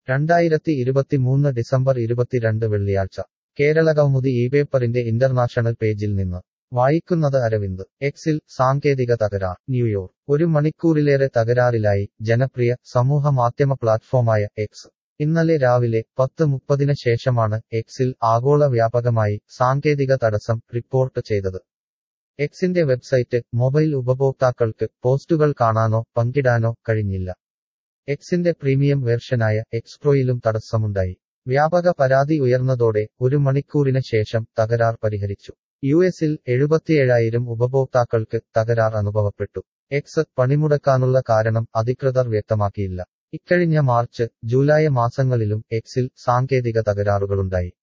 രണ്ടായിരത്തി ഇരുപത്തിമൂന്ന് ഡിസംബർ ഇരുപത്തിരണ്ട് വെള്ളിയാഴ്ച കേരളകൗമുദി ഈ പേപ്പറിന്റെ ഇന്റർനാഷണൽ പേജിൽ നിന്ന് വായിക്കുന്നത് അരവിന്ദ് എക്സിൽ സാങ്കേതിക തകരാർ ന്യൂയോർക്ക് ഒരു മണിക്കൂറിലേറെ തകരാറിലായി ജനപ്രിയ സമൂഹ മാധ്യമ പ്ലാറ്റ്ഫോമായ എക്സ് ഇന്നലെ രാവിലെ പത്ത് മുപ്പതിന് ശേഷമാണ് എക്സിൽ ആഗോള വ്യാപകമായി സാങ്കേതിക തടസ്സം റിപ്പോർട്ട് ചെയ്തത് എക്സിന്റെ വെബ്സൈറ്റ് മൊബൈൽ ഉപഭോക്താക്കൾക്ക് പോസ്റ്റുകൾ കാണാനോ പങ്കിടാനോ കഴിഞ്ഞില്ല എക്സിന്റെ പ്രീമിയം വേർഷനായ എക്സ്പ്രോയിലും തടസ്സമുണ്ടായി വ്യാപക പരാതി ഉയർന്നതോടെ ഒരു മണിക്കൂറിന് ശേഷം തകരാർ പരിഹരിച്ചു യു എസിൽ എഴുപത്തിയേഴായിരം ഉപഭോക്താക്കൾക്ക് തകരാർ അനുഭവപ്പെട്ടു എക്സ് പണിമുടക്കാനുള്ള കാരണം അധികൃതർ വ്യക്തമാക്കിയില്ല ഇക്കഴിഞ്ഞ മാർച്ച് ജൂലൈ മാസങ്ങളിലും എക്സിൽ സാങ്കേതിക തകരാറുകളുണ്ടായി